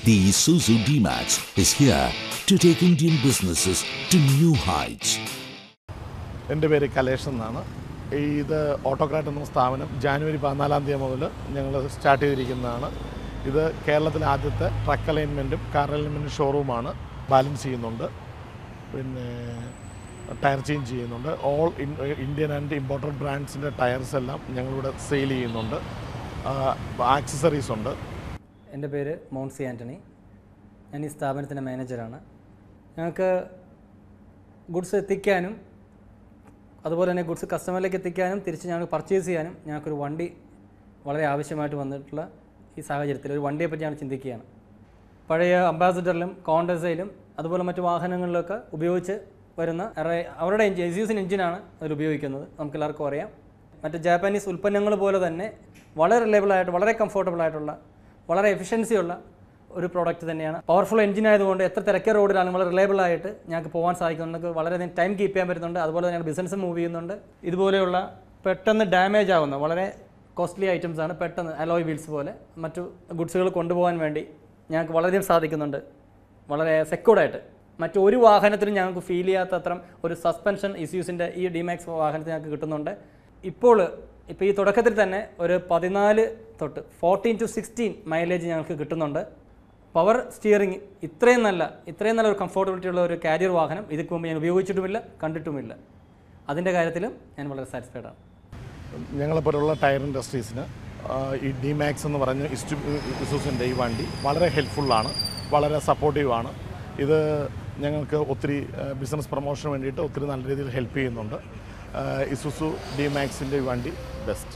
The Isuzu D-Max is here to take Indian businesses to new heights. എൻ്റെ പേര് കലേഷ് എന്നാണ് ഇത് ഓട്ടോക്രാറ്റ് എന്ന സ്ഥാപനം ജാനുവരി പതിനാലാം തീയതി മുതൽ ഞങ്ങൾ സ്റ്റാർട്ട് ചെയ്തിരിക്കുന്നതാണ് ഇത് കേരളത്തിലെ ആദ്യത്തെ ട്രക്ക് അലൈൻമെൻറ്റും കാർ അലൈൻമെൻറ്റും ഷോറൂമാണ് ബാലൻസ് ചെയ്യുന്നുണ്ട് പിന്നെ ടയർ ചേഞ്ച് ചെയ്യുന്നുണ്ട് ഓൾ ഇന്ത്യൻ ആൻഡ് ഇമ്പോർട്ടഡ് ബ്രാൻഡ്സിൻ്റെ ടയർസ് എല്ലാം ഞങ്ങളിവിടെ സെയിൽ ചെയ്യുന്നുണ്ട് ആക്സസറീസ് ഉണ്ട് എൻ്റെ പേര് മോൺസി ആൻ്റണി ഞാൻ ഈ സ്ഥാപനത്തിൻ്റെ മാനേജറാണ് ഞങ്ങൾക്ക് ഗുഡ്സ് എത്തിക്കാനും അതുപോലെ തന്നെ ഗുഡ്സ് കസ്റ്റമറിലേക്ക് എത്തിക്കാനും തിരിച്ച് ഞങ്ങൾക്ക് പർച്ചേസ് ചെയ്യാനും ഞങ്ങൾക്കൊരു വണ്ടി വളരെ ആവശ്യമായിട്ട് വന്നിട്ടുള്ള ഈ സാഹചര്യത്തിൽ ഒരു വണ്ടിയെപ്പറ്റി ഞങ്ങൾ ചിന്തിക്കുകയാണ് പഴയ അംബാസിഡറിലും കോണ്ടസയിലും അതുപോലെ മറ്റു വാഹനങ്ങളിലൊക്കെ ഉപയോഗിച്ച് വരുന്ന അറേ- അവരുടെ എഞ്ചിൻ എസ്യൂസിൻ എഞ്ചിനാണ് അതിൽ ഉപയോഗിക്കുന്നത് നമുക്ക് എല്ലാവർക്കും അറിയാം മറ്റ് ജാപ്പാനീസ് ഉൽപ്പന്നങ്ങൾ പോലെ തന്നെ വളരെ റിലയബിൾ ആയിട്ട് വളരെ കംഫർട്ടബിൾ ആയിട്ടുള്ള വളരെ എഫിഷ്യൻസി ഉള്ള ഒരു പ്രോഡക്റ്റ് തന്നെയാണ് പവർഫുൾ എഞ്ചിൻ ആയതുകൊണ്ട് എത്ര തിരക്കിയ റോഡിലാണെങ്കിലും വളരെ റിലയബിൾ ആയിട്ട് ഞങ്ങൾക്ക് പോകാൻ സാധിക്കുന്നുണ്ട് നമുക്ക് വളരെയധികം ടൈം കീപ്പ് ചെയ്യാൻ പറ്റുന്നുണ്ട് അതുപോലെ തന്നെ ബിസിനസ് മൂവ് ചെയ്യുന്നുണ്ട് ഇതുപോലെയുള്ള പെട്ടെന്ന് ഡാമേജ് ആവുന്ന വളരെ കോസ്റ്റ്ലി ഐറ്റംസ് ആണ് പെട്ടെന്ന് അലോയ് വീൽസ് പോലെ മറ്റു ഗുഡ്സുകൾ കൊണ്ടുപോകാൻ വേണ്ടി ഞങ്ങൾക്ക് വളരെയധികം സാധിക്കുന്നുണ്ട് വളരെ സെക്യൂർഡായിട്ട് മറ്റൊരു വാഹനത്തിലും ഞങ്ങൾക്ക് ഫീൽ ചെയ്യാത്ത അത്ര ഒരു സസ്പെൻഷൻ ഇഷ്യൂസിൻ്റെ ഈ ഡിമാക്സ് വാഹനത്തിൽ ഞങ്ങൾക്ക് കിട്ടുന്നുണ്ട് ഇപ്പോൾ ഇപ്പോൾ ഈ തുടക്കത്തിൽ തന്നെ ഒരു പതിനാല് തൊട്ട് ഫോർട്ടീൻ ടു സിക്സ്റ്റീൻ മൈലേജ് ഞങ്ങൾക്ക് കിട്ടുന്നുണ്ട് പവർ സ്റ്റിയറിംഗ് ഇത്രയും നല്ല ഇത്രയും നല്ല ഒരു കംഫർട്ടബിലിറ്റി ഉള്ള ഒരു കാരിയർ വാഹനം ഇതിക്ക് മുമ്പ് ഞാൻ ഉപയോഗിച്ചിട്ടുമില്ല കണ്ടിട്ടുമില്ല അതിൻ്റെ കാര്യത്തിലും ഞാൻ വളരെ സാറ്റിസ്ഫൈഡ് ആണ് ഞങ്ങളെപ്പോലുള്ള ടയർ ഇൻഡസ്ട്രീസിന് ആ, ഈ ഡിമാക്സ് എന്ന് പറഞ്ഞ ഇസ്റ്റു ഇസൂസിൻ്റെ ഈ വണ്ടി വളരെ ഹെൽപ്ഫുള്ളാണ് വളരെ സപ്പോർട്ടീവാണ് ഇത് ഞങ്ങൾക്ക് ഒത്തിരി ബിസിനസ് പ്രൊമോഷന് വേണ്ടിയിട്ട് ഒത്തിരി നല്ല രീതിയിൽ ഹെൽപ്പ് ചെയ്യുന്നുണ്ട് ഇസുസു ഡിമാക്സിൻ്റെ ഈ വണ്ടി best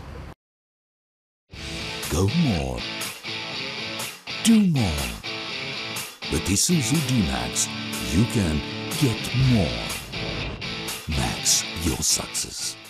Go more. Do more. With Isuzu D-Max, you can get more. Max your success.